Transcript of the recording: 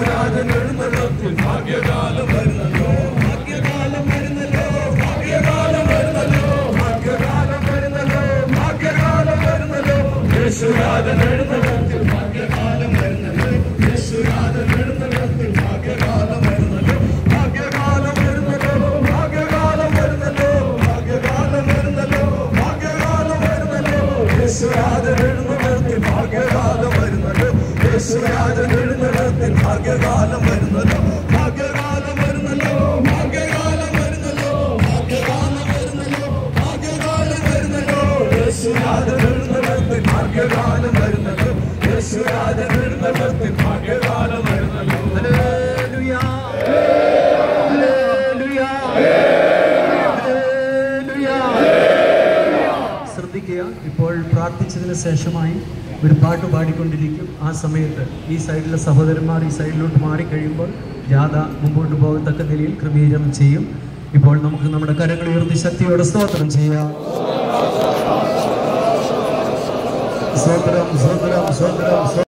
യേശുരാജൻ എഴുന്നള്ളത്തിൽ ഭാഗ്യകാലം വരുന്നല്ലോ ഭാഗ്യകാലം വരുന്നല്ലോ ഭാഗ്യകാലം വരുന്നല്ലോ ഭാഗ്യകാലം വരുന്നല്ലോ ഭാഗ്യകാലം വരുന്നല്ലോ യേശുരാജൻ എഴുന്നള്ളത്തിൽ ഭാഗ്യകാലം വരുന്നല്ലോ യേശുരാജൻ എഴുന്നള്ളത്തിൽ ഭാഗ്യകാലം വരുന്നല്ലോ ഭാഗ്യകാലം വരുന്നല്ലോ ഭാഗ്യകാലം വരുന്നല്ലോ ഭാഗ്യകാലം വരുന്നല്ലോ ഭാഗ്യകാലം വരുന്നല്ലോ യേശുരാജൻ എഴുന്നള്ളത്തിൽ ഭാഗ്യകാലം വരുന്നല്ലോ യേശുരാജൻ എഴുന്നള്ളത്തിൽ ഭാഗ്യകാലം വരുന്നല്ലോ ഭാഗ്യകാലം വരുന്നല്ലോ ഭാഗ്യകാലം വരുന്നല്ലോ ഭാഗ്യകാലം വരുന്നല്ലോ ഭാഗ്യകാലം വരുന്നല്ലോ യേശുരാജൻ എഴുന്നള്ളത്തിൽ ഭാഗ്യകാലം വരുന്നല്ലോ യേശുരാജൻ എഴുന്നള്ളത്തിൽ ഭാഗ്യകാലം വരുന്നല്ലോ ഹല്ലേലൂയ ഹല്ലേലൂയ ഹല്ലേലൂയ ശ്രദ്ധിക്കുക ഇപ്പോൾ പ്രാർത്ഥിച്ചതിന് ശേഷമായി ഒരു പാട്ട് പാടിക്കൊണ്ടിരിക്കും ആ സമയത്ത് ഈ സൈഡിലെ സഹോദരന്മാർ ഈ സൈഡിലോട്ട് മാറിക്കഴിയുമ്പോൾ ജാഥ മുമ്പോട്ട് പോകത്തക്ക നിലയിൽ ക്രമീകരണം ചെയ്യും ഇപ്പോൾ നമുക്ക് നമ്മുടെ കരങ്ങൾ ഉയർത്തി ശക്തിയോടെ സ്തോത്രം ചെയ്യാം സ്തോത്രം സ്തോത്രം സ്തോത്രം സ്തോത്രം